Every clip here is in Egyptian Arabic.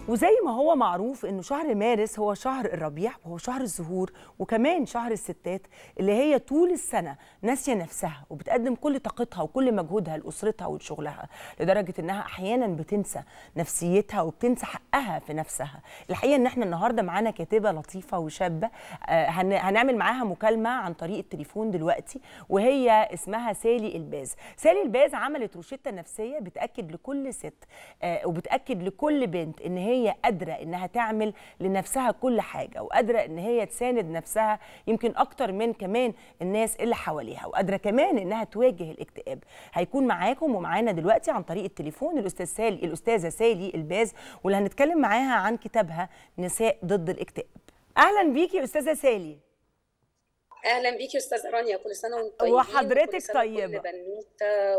وزي ما هو معروف انه شهر مارس هو شهر الربيع وهو شهر الزهور وكمان شهر الستات اللي هي طول السنه ناسيه نفسها وبتقدم كل طاقتها وكل مجهودها لاسرتها ولشغلها لدرجه انها احيانا بتنسى نفسيتها وبتنسى حقها في نفسها الحقيقه ان احنا النهارده معانا كاتبه لطيفه وشابه آه، هن- هنعمل معاها مكالمه عن طريق التليفون دلوقتي وهي اسمها سالي الباز سالي الباز عملت روشته نفسيه بتاكد لكل ست آه، وبتاكد لكل بنت ان هي قادره انها تعمل لنفسها كل حاجه وقادره ان هي تساند نفسها يمكن اكتر من كمان الناس اللي حواليها وقادره كمان انها تواجه الاكتئاب هيكون معاكم ومعانا دلوقتي عن طريق التليفون الاستاذ سالي الاستاذه سالي الباز واللي هنتكلم معاها عن كتابها نساء ضد الاكتئاب اهلا بيكي يا استاذه سالي اهلا بيكي يا استاذه رانيا كل سنه وانت طيبين وحضرتك وكل سنة طيبة. كل بنوته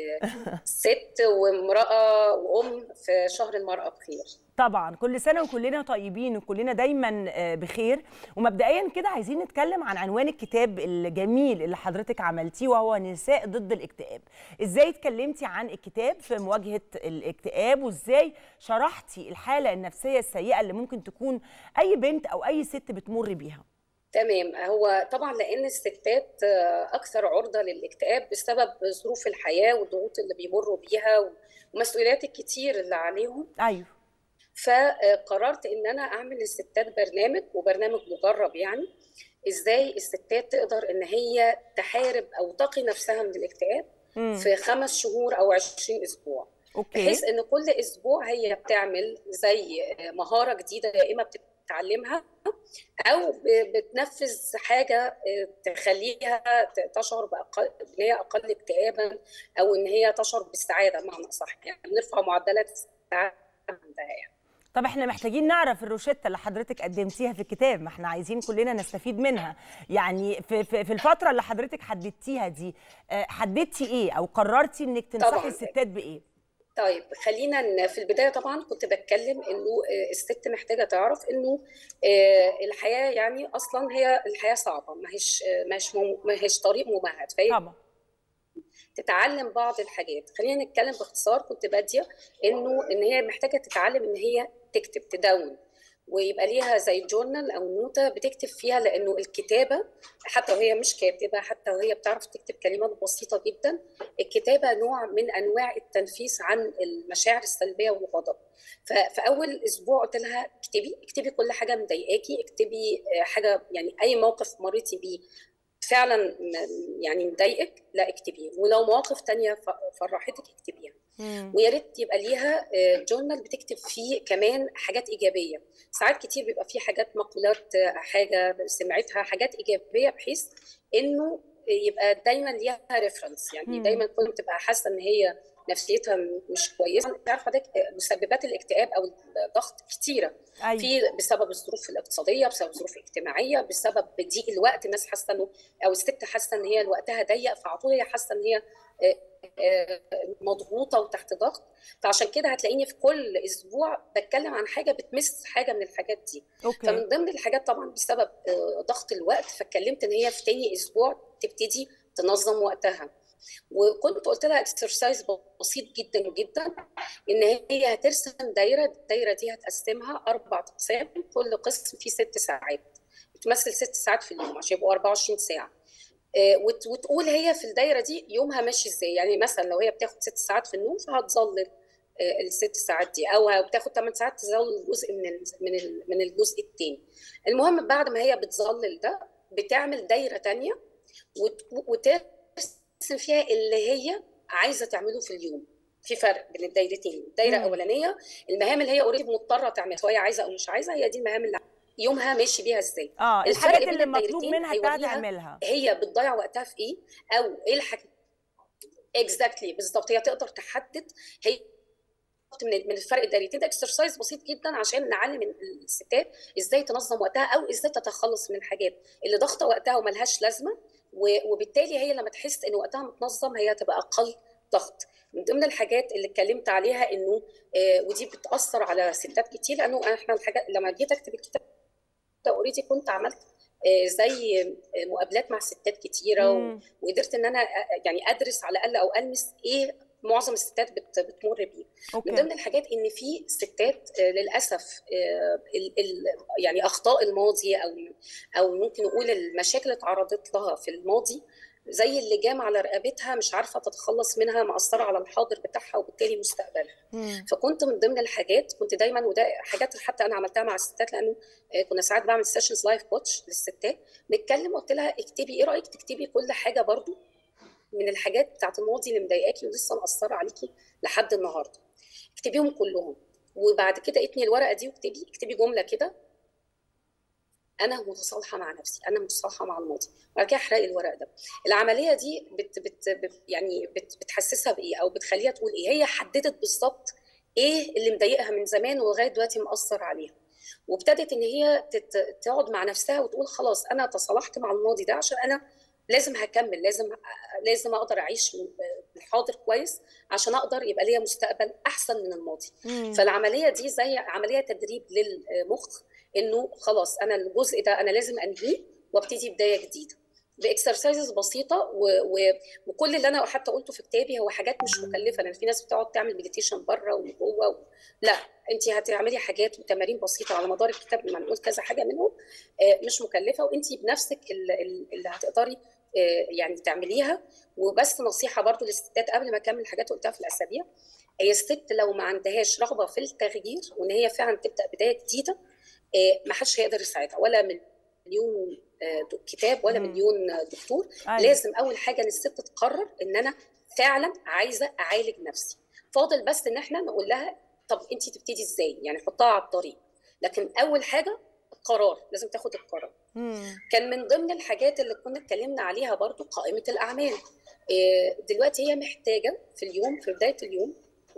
وست وامراه وام في شهر المراه بخير طبعا كل سنه وكلنا طيبين وكلنا دايما آه، بخير ومبدئيا كده عايزين نتكلم عن عنوان الكتاب الجميل اللي حضرتك عملتيه وهو نساء ضد الاكتئاب ازاي اتكلمتي عن الكتاب في مواجهه الاكتئاب وازاي شرحتي الحاله النفسيه السيئه اللي ممكن تكون اي بنت او اي ست بتمر بيها تمام هو طبعا لان الستات آه، اكثر عرضه للاكتئاب بسبب ظروف الحياه والضغوط اللي بيمروا بيها ومسؤوليات الكتير اللي عليهم ايوه فقررت ان انا اعمل للستات برنامج وبرنامج مجرب يعني ازاي الستات تقدر ان هي تحارب او تقي نفسها من الاكتئاب مم. في خمس شهور او 20 اسبوع اوكي بحيث ان كل اسبوع هي بتعمل زي مهاره جديده يا اما بتتعلمها او ب- بتنفذ حاجه تخليها ت- تشعر باقل ان هي اقل اكتئابا او ان هي تشعر بالسعاده بمعنى اصح يعني بنرفع معدلات السعاده عندها يعني طب احنا محتاجين نعرف الروشته اللي حضرتك قدمتيها في الكتاب ما احنا عايزين كلنا نستفيد منها يعني في في, في الفتره اللي حضرتك حددتيها دي آه، حددتي ايه او قررتي انك تنصحي طبعاً. الستات بايه طيب خلينا ن- في البدايه طبعا كنت بتكلم انه آه، الست محتاجه تعرف انه آه، الحياه يعني اصلا هي الحياه صعبه ما هيش آه، ما هيش مم- ما هيش طريق ممهد فهي طبعا تتعلم بعض الحاجات خلينا نتكلم باختصار كنت باديه انه ان هي محتاجه تتعلم ان هي تكتب تدون ويبقى ليها زي جورنال او نوته بتكتب فيها لانه الكتابه حتى وهي مش كاتبه حتى وهي بتعرف تكتب كلمات بسيطه جدا الكتابه نوع من انواع التنفيس عن المشاعر السلبيه والغضب ف- فاول اسبوع قلت لها اكتبي اكتبي كل حاجه مضايقاكي اكتبي آه، حاجه يعني اي موقف مريتي بيه فعلا م- يعني مضايقك لا اكتبيه ولو مواقف تانية ف- فرحتك اكتبيها مم. ويا ريت يبقى ليها آه، جورنال بتكتب فيه كمان حاجات ايجابيه ساعات كتير بيبقى فيه حاجات مقولات آه، حاجه سمعتها حاجات ايجابيه بحيث انه يبقى دايما ليها ريفرنس يعني مم. دايما كنت تبقى حاسه ان هي نفسيتها مش كويسه انت عارفه حضرتك آه، مسببات الاكتئاب او الضغط كتيره ايوه في بسبب الظروف الاقتصاديه بسبب الظروف الاجتماعيه بسبب ضيق الوقت الناس حاسه انه او الست حاسه ان هي وقتها ضيق فعلى طول هي حاسه ان هي آه، آه، مضغوطه وتحت ضغط فعشان كده هتلاقيني في كل اسبوع بتكلم عن حاجه بتمس حاجه من الحاجات دي اوكي فمن ضمن الحاجات طبعا بسبب آه، ضغط الوقت فاتكلمت ان هي في تاني اسبوع تبتدي تنظم وقتها وكنت قلت لها اكسرسايز بسيط جدا جدا ان هي هترسم دايره الدايره دي هتقسمها اربع اقسام كل قسم فيه ست ساعات بتمثل ست ساعات في اليوم عشان يبقوا 24 ساعه آه، وت- وتقول هي في الدايره دي يومها ماشي ازاي يعني مثلا لو هي بتاخد ست ساعات في النوم فهتظلل آه، الست ساعات دي او بتاخد 8 ساعات تظلل جزء من ال- من ال- من الجزء الثاني المهم بعد ما هي بتظلل ده بتعمل دايره تانية وت- وترسم فيها اللي هي عايزه تعمله في اليوم في فرق بين الدايرتين الدايره مم. الاولانيه المهام اللي هي اوريدي مضطره تعملها سواء عايزه او مش عايزه هي دي المهام اللي يومها ماشي بيها ازاي اه الفرق الحاجات بين اللي مطلوب الدايرتين منها انها هيوريها تعملها هي بتضيع وقتها في ايه او ايه الحاجه اكزاكتلي بالظبط هي تقدر تحدد هي من من الفرق الدايرتين ده اكسرسايز بسيط جدا عشان نعلم الستات ازاي تنظم وقتها او ازاي تتخلص من الحاجات اللي ضاغطه وقتها وملهاش لازمه و- وبالتالي هي لما تحس ان وقتها متنظم هي تبقى اقل ضغط من ضمن الحاجات اللي اتكلمت عليها انه آه ودي بتاثر على ستات كتير لانه احنا الحاجات لما جيت اكتب الكتاب ده اوريدي كنت عملت آه، زي آه، مقابلات مع ستات كتيره و- مم. وقدرت ان انا آه، يعني ادرس على الاقل او المس ايه معظم الستات بت بتمر بيه أوكي. من ضمن الحاجات ان في ستات آه، للاسف آه، ال ال يعني اخطاء الماضي او او ممكن نقول المشاكل اللي اتعرضت لها في الماضي زي اللجام على رقبتها مش عارفه تتخلص منها مأثره على الحاضر بتاعها وبالتالي مستقبلها مم. فكنت من ضمن الحاجات كنت دايما وده حاجات حتى انا عملتها مع الستات لانه آه، كنا ساعات بعمل سيشنز لايف كوتش للستات نتكلم قلت لها اكتبي ايه رايك تكتبي كل حاجه برضو من الحاجات بتاعت الماضي اللي مضايقاكي ولسه مأثره عليكي لحد النهارده اكتبيهم كلهم وبعد كده اتني الورقه دي واكتبي اكتبي جمله كده انا متصالحه مع نفسي انا متصالحه مع الماضي وبعد كده احرقي الورق ده العمليه دي بت بت بت يعني بت بتحسسها بايه او بتخليها تقول ايه هي حددت بالظبط ايه اللي مضايقها من زمان ولغايه دلوقتي مأثر عليها وابتدت ان هي تت- تقعد مع نفسها وتقول خلاص انا تصالحت مع الماضي ده عشان انا لازم هكمل لازم لازم اقدر اعيش الحاضر كويس عشان اقدر يبقى ليا مستقبل احسن من الماضي مم. فالعمليه دي زي عمليه تدريب للمخ انه خلاص انا الجزء ده انا لازم انهيه وابتدي بدايه جديده باكسرسايزز بسيطه و... و... وكل اللي انا حتى قلته في كتابي هو حاجات مش مكلفه لان في ناس بتقعد تعمل مديتيشن بره وجوه و... لا انت هتعملي حاجات وتمارين بسيطه على مدار الكتاب لما نقول كذا حاجه منهم آه، مش مكلفه وانت بنفسك ال- ال- اللي هتقدري آه، يعني تعمليها وبس نصيحه برضو للستات قبل ما اكمل الحاجات اللي قلتها في الاسابيع هي الست لو ما عندهاش رغبه في التغيير وان هي فعلا تبدا بدايه جديده آه، ما حدش هيقدر يساعدها ولا مليون آه، د- كتاب ولا مم. مليون آه، دكتور أيوة. لازم اول حاجه ان الست تقرر ان انا فعلا عايزه اعالج نفسي فاضل بس ان احنا نقول لها طب انت تبتدي ازاي يعني حطها على الطريق لكن اول حاجه القرار لازم تاخد القرار مم. كان من ضمن الحاجات اللي كنا اتكلمنا عليها برضو قائمة الأعمال إيه، دلوقتي هي محتاجة في اليوم في بداية اليوم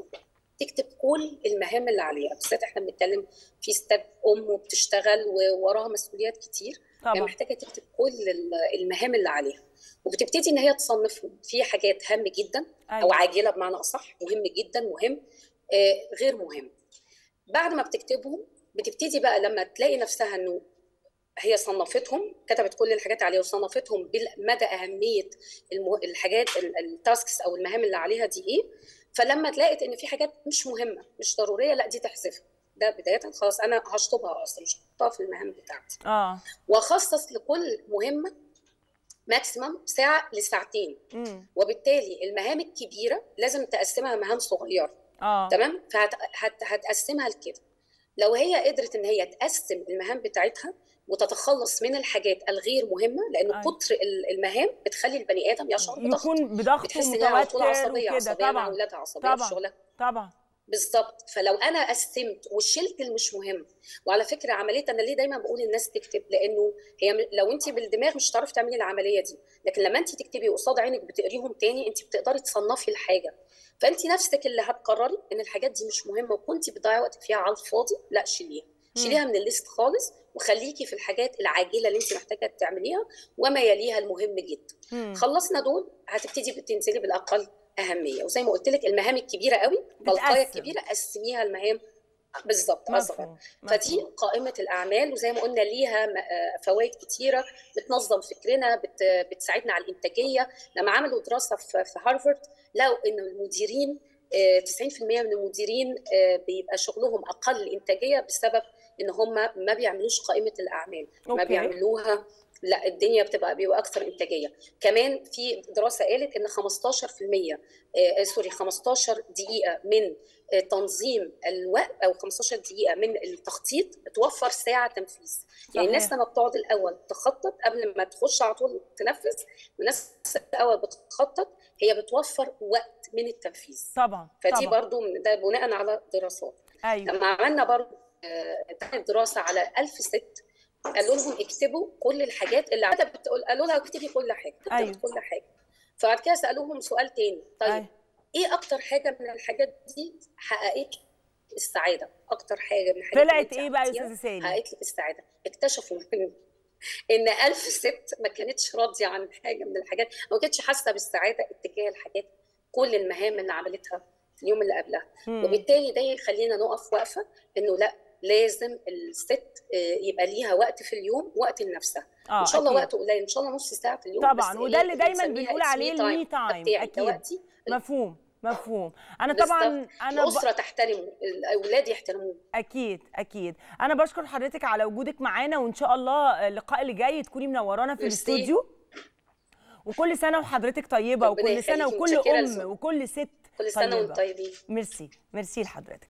تكتب كل المهام اللي عليها بالذات احنا بنتكلم في ستات أم وبتشتغل ووراها مسؤوليات كتير هي طبعا محتاجة تكتب كل ال- المهام اللي عليها وبتبتدي ان هي تصنفهم في حاجات هام جدا او أيوة. عاجله بمعنى اصح مهم جدا مهم آه، غير مهم بعد ما بتكتبهم بتبتدي بقى لما تلاقي نفسها انه هي صنفتهم كتبت كل الحاجات عليها وصنفتهم بمدى اهميه المه... الحاجات ال- التاسكس او المهام اللي عليها دي ايه فلما تلاقت ان في حاجات مش مهمه مش ضروريه لا دي تحذفها ده بدايه خلاص انا هشطبها اصلا مش هحطها في المهام بتاعتي اه واخصص لكل مهمه ماكسيمم ساعه لساعتين مم. وبالتالي المهام الكبيره لازم تقسمها مهام صغيره اه تمام فهتقسمها لكده لو هي قدرت ان هي تقسم المهام بتاعتها وتتخلص من الحاجات الغير مهمه لان أيوة. كتر ال- المهام بتخلي البني ادم يشعر بضغط يكون بضغط بتحس انها على طول ومتوتر عصبيه وكده عصبيه مع طبعا اولادها عصبيه في طبعا شغلها طبعا بالظبط فلو انا قسمت وشلت المش مهم وعلى فكره عمليه انا ليه دايما بقول الناس تكتب لانه هي م- لو انت بالدماغ مش هتعرفي تعملي العمليه دي لكن لما انت تكتبي قصاد عينك بتقريهم تاني انت بتقدري تصنفي الحاجه فانت نفسك اللي هتقرري ان الحاجات دي مش مهمه وكنتي بتضيعي وقت فيها على الفاضي لا شيليها شيليها من الليست خالص وخليكي في الحاجات العاجله اللي انت محتاجه تعمليها وما يليها المهم جدا مم. خلصنا دول هتبتدي تنزلي بالاقل اهميه وزي ما قلت لك المهام الكبيره قوي البلقايه تتقسم. الكبيره قسميها المهام بالظبط اصغر مفهوم فدي مفهوم. قائمه الاعمال وزي ما قلنا ليها م- آه، فوائد كتيره بتنظم فكرنا بت بتساعدنا على الانتاجيه لما عملوا دراسه في في هارفارد لقوا ان المديرين آه، 90% من المديرين آه، بيبقى شغلهم اقل انتاجيه بسبب ان هم ما بيعملوش قائمه الاعمال ما أوكي. بيعملوها لا الدنيا بتبقى بيبقى اكثر انتاجيه كمان في دراسه قالت ان 15% آه، سوري 15 دقيقه من آه، تنظيم الوقت او 15 دقيقه من التخطيط بتوفر ساعه تنفيذ يعني الناس صحيح. لما بتقعد الاول تخطط قبل ما تخش على طول تنفذ الناس الاول بتخطط هي بتوفر وقت من التنفيذ طبعا فدي طبعا برضو من- ده بناء على دراسات ايوه لما عملنا برضو آه، كانت دراسه على 1000 ست قالوا لهم اكتبوا كل الحاجات اللي كتبت بتقول قالوا لها اكتبي كل حاجه كتبت أيوة. كل حاجه فبعد كده سالوهم سؤال تاني طيب أيوة. ايه اكتر حاجه من الحاجات دي حققت السعاده اكتر حاجه من الحاجات اللي طلعت انت ايه بقى يا عملتيها استاذه سالي حققت لك السعاده اكتشفوا ان ان ألف ست ما كانتش راضيه عن حاجه من الحاجات ما كانتش حاسه بالسعاده اتجاه الحاجات كل المهام اللي عملتها في اليوم اللي قبلها مم. وبالتالي ده يخلينا نقف وقفه انه لا لازم الست آه، يبقى ليها وقت في اليوم وقت لنفسها اه ان شاء الله أكيد. وقت قليل ان شاء الله نص ساعه في اليوم طبعا بس وده اللي دايما بنسميها بنقول it's عليه me time. المي ده تايم بتاعي، ده اكيد وقتي مفهوم مفهوم انا طبعا بالظبط. انا الاسره تحترمه الاولاد يحترموه اكيد اكيد انا بشكر حضرتك على وجودك معانا وان شاء الله اللقاء اللي جاي تكوني منورانا في ميرسي. الاستوديو وكل سنه وحضرتك طيبه ربنا وكل سنه يخليكي، وكل متشكرة ام لذوقك. وكل ست كل سنه طيبة. وانتم طيبين ميرسي ميرسي لحضرتك